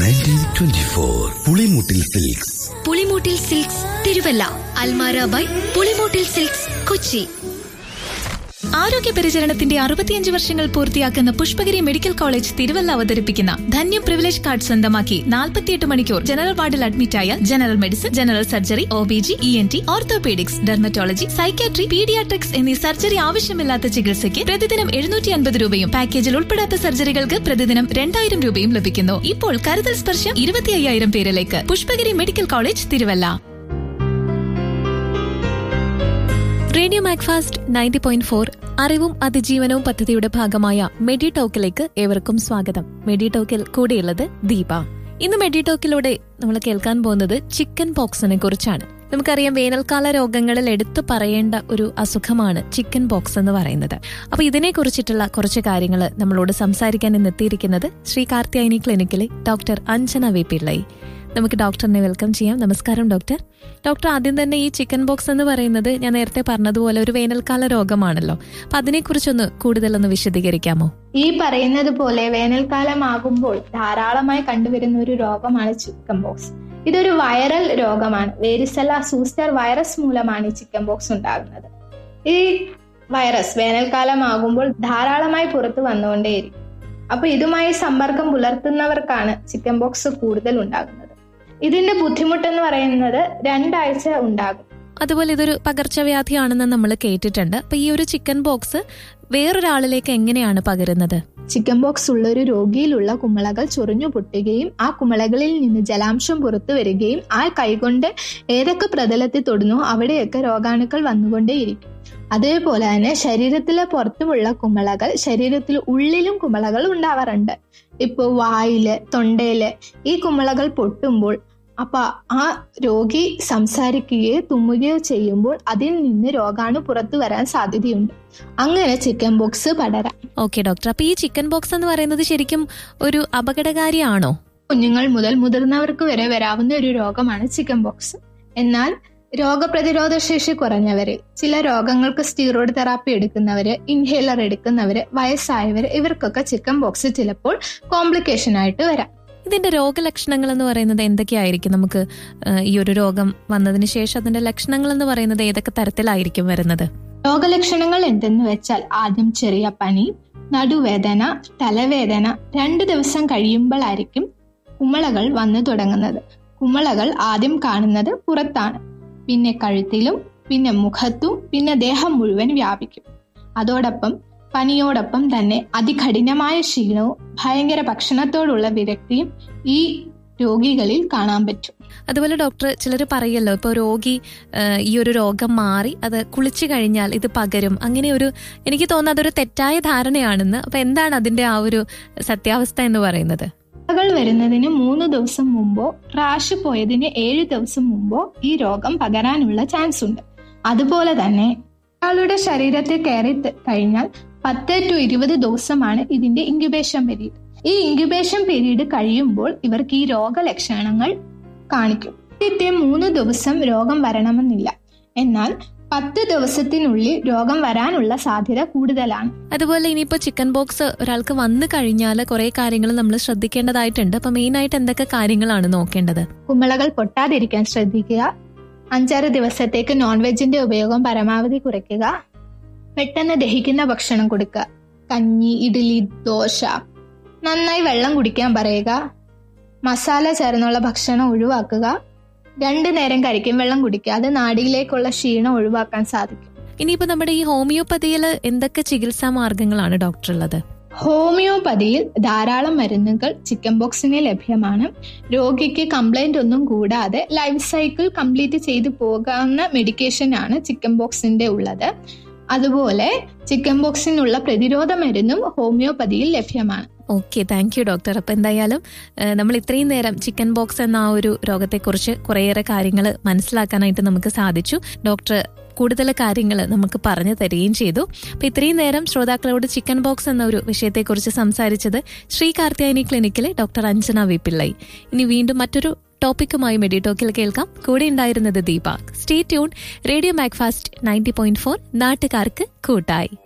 nineteen twenty four Pulimoottil silks Pulimoottil silks Thiruvalla Almara by Pulimoottil silks Kochi ആരോഗ്യ പരിചരണത്തിന്റെ അറുപത്തിയഞ്ച് വർഷങ്ങൾ പൂർത്തിയാക്കുന്ന പുഷ്പഗിരി മെഡിക്കൽ കോളേജ് തിരുവല്ല അവതരിപ്പിക്കുന്ന ധന്യം പ്രിവിലേജ് കാർഡ് സ്വന്തമാക്കി നാൽപ്പത്തിയെട്ട് മണിക്കൂർ ജനറൽ വാർഡിൽ അഡ്മിറ്റായ general medicine general surgery O B G E N T orthopaedics dermatology psychiatry paediatrics എന്നീ സർജറി ആവശ്യമില്ലാത്ത ചികിത്സയ്ക്ക് പ്രതിദിനം എഴുന്നൂറ്റി അൻപത് രൂപയും പാക്കേജിൽ ഉൾപ്പെടാത്ത സർജറികൾക്ക് പ്രതിദിനം രണ്ടായിരം രൂപയും ലഭിക്കുന്നു ഇപ്പോൾ കരുതൽ സ്പർശം ഇരുപത്തി അയ്യായിരം പേരിലേക്ക് Pushpagiri medical college Thiruvalla radio Macfast ninety point four അറിവും അതിജീവനവും പദ്ധതിയുടെ ഭാഗമായ മെഡി ടോക്കിലേക്ക് ഏവർക്കും സ്വാഗതം മെഡി ടോക്കിൽ കൂടെയുള്ളത് ദീപ ഇന്ന് മെഡി ടോക്കിലൂടെ നമ്മൾ കേൾക്കാൻ പോകുന്നത് ചിക്കൻ പോക്സിനെ കുറിച്ചാണ് നമുക്കറിയാം വേനൽക്കാല രോഗങ്ങളിൽ എടുത്തു പറയേണ്ട ഒരു അസുഖമാണ് ചിക്കൻ പോക്സ് എന്ന് പറയുന്നത് അപ്പൊ ഇതിനെ കുറിച്ചിട്ടുള്ള കുറച്ച് കാര്യങ്ങൾ നമ്മളോട് സംസാരിക്കാൻ ഇന്ന് എത്തിയിരിക്കുന്നത് ശ്രീ കാർത്തിയായനി ക്ലിനിക്കിലെ ഡോക്ടർ അഞ്ജന വി പിള്ളൈ നമുക്ക് ഡോക്ടറിനെ വെൽക്കം ചെയ്യാം നമസ്കാരം ഡോക്ടർ ഡോക്ടർ ആദ്യം തന്നെ ഈ ചിക്കൻ ബോക്സ് എന്ന് പറയുന്നത് ഞാൻ നേരത്തെ പറഞ്ഞതുപോലെ ഒരു വേനൽക്കാല രോഗമാണല്ലോ അപ്പൊ അതിനെക്കുറിച്ചൊന്ന് കൂടുതലൊന്ന് വിശദീകരിക്കാമോ ഈ പറയുന്നത് പോലെ വേനൽക്കാലമാകുമ്പോൾ ധാരാളമായി കണ്ടുവരുന്ന ഒരു രോഗമാണ് ചിക്കൻ ബോക്സ് ഇതൊരു വൈറൽ രോഗമാണ് വേരിസല സൂസ്റ്റർ വൈറസ് മൂലമാണ് ഈ ചിക്കൻ ബോക്സ് ഉണ്ടാകുന്നത് ഈ വൈറസ് വേനൽക്കാലമാകുമ്പോൾ ധാരാളമായി പുറത്തു വന്നുകൊണ്ടേയിരിക്കും അപ്പൊ ഇതുമായി സമ്പർക്കം പുലർത്തുന്നവർക്കാണ് ചിക്കൻ ബോക്സ് കൂടുതൽ ഉണ്ടാകുന്നത് ഇതിന്റെ ബുദ്ധിമുട്ടെന്ന് പറയുന്നത് രണ്ടാഴ്ച ഉണ്ടാകും അതുപോലെ ഇതൊരു പകർച്ചവ്യാധിയാണെന്ന് നമ്മൾ കേട്ടിട്ടുണ്ട് അപ്പൊ ഈ ഒരു ചിക്കൻ ബോക്സ് വേറൊരാളിലേക്ക് എങ്ങനെയാണ് പകരുന്നത് ചിക്കൻ ബോക്സ് ഉള്ള ഒരു രോഗിയിലുള്ള കുമിളകൾ ചൊറിഞ്ഞു പൊട്ടുകയും ആ കുമിളകളിൽ നിന്ന് ജലാംശം പുറത്തു വരികയും ആ കൈകൊണ്ട് ഏതൊക്കെ പ്രതലത്തിൽ തൊടുന്നോ അവിടെയൊക്കെ രോഗാണുക്കൾ വന്നുകൊണ്ടേയിരിക്കും അതേപോലെ തന്നെ ശരീരത്തിലെ പുറത്തുമുള്ള കുമിളകൾ ശരീരത്തിൽ ഉള്ളിലും കുമിളകൾ ഉണ്ടാവാറുണ്ട് ഇപ്പോൾ വായില് തൊണ്ടയില് ഈ കുമിളകൾ പൊട്ടുമ്പോൾ അപ്പൊ ആ രോഗി സംസാരിക്കുകയോ തുമ്മുകയോ ചെയ്യുമ്പോൾ അതിൽ നിന്ന് രോഗാണു പുറത്തു വരാൻ സാധ്യതയുണ്ട് അങ്ങനെ ചിക്കൻ ബോക്സ് പടരാം ഓക്കെ ഡോക്ടർ അപ്പൊ ഈ ചിക്കൻ ബോക്സ് എന്ന് പറയുന്നത് ശരിക്കും ഒരു അപകടകാരിയാണോ കുഞ്ഞുങ്ങൾ മുതൽ മുതിർന്നവർക്ക് വരെ വരാവുന്ന ഒരു രോഗമാണ് ചിക്കൻ ബോക്സ് എന്നാൽ രോഗപ്രതിരോധ ശേഷി കുറഞ്ഞവര് ചില രോഗങ്ങൾക്ക് സ്റ്റീറോയിഡ് തെറാപ്പി എടുക്കുന്നവര് ഇൻഹേലർ എടുക്കുന്നവര് വയസ്സായവര് ഇവർക്കൊക്കെ ചിക്കൻ ബോക്സ് ചിലപ്പോൾ കോംപ്ലിക്കേഷൻ ആയിട്ട് വരാം ഇതിന്റെ രോഗലക്ഷണങ്ങൾ എന്ന് പറയുന്നത് എന്തൊക്കെയായിരിക്കും നമുക്ക് ഏഹ്, ഈ ഒരു രോഗം വന്നതിന് ശേഷം അതിന്റെ ലക്ഷണങ്ങൾ എന്ന് പറയുന്നത് ഏതൊക്കെ തരത്തിലായിരിക്കും വരുന്നത് രോഗലക്ഷണങ്ങൾ എന്തെന്ന് വെച്ചാൽ ആദ്യം ചെറിയ പനി നടുവേദന തലവേദന രണ്ട് ദിവസം കഴിയുമ്പോഴായിരിക്കും കുമിളകൾ വന്നു തുടങ്ങുന്നത് കുമിളകൾ ആദ്യം കാണുന്നത് പുറത്താണ് പിന്നെ കഴുത്തിലും പിന്നെ മുഖത്തും പിന്നെ ദേഹം മുഴുവൻ വ്യാപിക്കും അതോടൊപ്പം പനിയോടൊപ്പം തന്നെ അതികഠിനമായ ക്ഷീണവും ഭയങ്കര ഭക്ഷണത്തോടുള്ള വിരക്തിയും ഈ രോഗികളിൽ കാണാൻ പറ്റും അതുപോലെ ഡോക്ടർ ചിലർ പറയല്ലോ ഇപ്പൊ രോഗി ഏഹ്, ഈ ഒരു രോഗം മാറി അത് കുളിച്ചു കഴിഞ്ഞാൽ ഇത് പകരും അങ്ങനെ ഒരു എനിക്ക് തോന്നുന്നത് അതൊരു തെറ്റായ ധാരണയാണെന്ന് അപ്പൊ എന്താണ് അതിന്റെ ആ ഒരു സത്യാവസ്ഥ എന്ന് പറയുന്നത് കൾ വരുന്നതിന് മൂന്ന് ദിവസം മുമ്പോ റാഷ് പോയതിന് ഏഴ് ദിവസം മുമ്പോ ഈ രോഗം പകരാനുള്ള ചാൻസ് ഉണ്ട് അതുപോലെ തന്നെ ഒരാളുടെ ശരീരത്തിൽ കയറി ത- കഴിഞ്ഞാൽ പത്ത് ടു ഇരുപത് ദിവസമാണ് ഇതിന്റെ ഇൻക്യുബേഷൻ പീരീഡ് ഈ ഇൻക്യുബേഷൻ പീരീഡ് കഴിയുമ്പോൾ ഇവർക്ക് ഈ രോഗലക്ഷണങ്ങൾ കാണിക്കും ആദ്യത്തെ മൂന്ന് ദിവസം രോഗം വരണമെന്നില്ല എന്നാൽ പത്ത് ദിവസത്തിനുള്ളിൽ രോഗം വരാനുള്ള സാധ്യത കൂടുതലാണ് അതുപോലെ ഇനിയിപ്പോ ചിക്കൻ ബോക്സ് ഒരാൾക്ക് വന്നു കഴിഞ്ഞാൽ കുറെ കാര്യങ്ങൾ നമ്മൾ ശ്രദ്ധിക്കേണ്ടതായിട്ടുണ്ട് അപ്പൊ മെയിൻ ആയിട്ട് എന്തൊക്കെ കാര്യങ്ങളാണ് നോക്കേണ്ടത് കുമിളകൾ പൊട്ടാതിരിക്കാൻ ശ്രദ്ധിക്കുക അഞ്ചാറ് ദിവസത്തേക്ക് നോൺ വെജിന്റെ ഉപയോഗം പരമാവധി കുറയ്ക്കുക പെട്ടെന്ന് ദഹിക്കുന്ന ഭക്ഷണം കൊടുക്കുക കഞ്ഞി ഇഡ്ഡലി ദോശ നന്നായി വെള്ളം കുടിക്കാൻ പറയുക മസാല ചേർന്നുള്ള ഭക്ഷണം ഒഴിവാക്കുക രണ്ടു നേരം കഴിക്കും വെള്ളം കുടിക്കുക അത് നാടിയിലേക്കുള്ള ക്ഷീണം ഒഴിവാക്കാൻ സാധിക്കും ഇനിയിപ്പോ നമ്മുടെ ഈ ഹോമിയോപ്പതിയിൽ എന്തൊക്കെ ചികിത്സാ മാർഗങ്ങളാണ് ഡോക്ടർ ഉള്ളത് ഹോമിയോപ്പതിയിൽ ധാരാളം മരുന്നുകൾ ചിക്കൻ ബോക്സിന് ലഭ്യമാണ് രോഗിക്ക് കംപ്ലൈന്റ് ഒന്നും കൂടാതെ ലൈഫ് സൈക്കിൾ കംപ്ലീറ്റ് ചെയ്തു പോകാവുന്ന മെഡിക്കേഷൻ ആണ് ചിക്കൻ ബോക്സിന്റെ ഉള്ളത് അതുപോലെ ചിക്കൻ ബോക്സിനുള്ള പ്രതിരോധ മരുന്നും ഹോമിയോപ്പതിയിൽ ലഭ്യമാണ് ഓക്കെ താങ്ക് യു ഡോക്ടർ അപ്പൊ എന്തായാലും ഏഹ്, നമ്മൾ ഇത്രയും നേരം ചിക്കൻ ബോക്സ് എന്ന ആ ഒരു രോഗത്തെക്കുറിച്ച് കുറേയേറെ കാര്യങ്ങൾ മനസ്സിലാക്കാനായിട്ട് നമുക്ക് സാധിച്ചു ഡോക്ടർ കൂടുതൽ കാര്യങ്ങൾ നമുക്ക് പറഞ്ഞു തരികയും ചെയ്തു അപ്പൊ ഇത്രയും നേരം ശ്രോതാക്കളോട് ചിക്കൻ ബോക്സ് എന്ന ഒരു വിഷയത്തെക്കുറിച്ച് സംസാരിച്ചത് ശ്രീ കാർത്തിയായനി ക്ലിനിക്കിലെ ഡോക്ടർ അഞ്ജന വി പിള്ളൈ ഇനി വീണ്ടും മറ്റൊരു ടോപ്പിക്കുമായി മെഡി ടോക്കിൽ കേൾക്കാം കൂടെ ഉണ്ടായിരുന്നത് Deepa stay tune radio Macfast ninety point four നാട്ടുകാർക്ക് കൂട്ടായി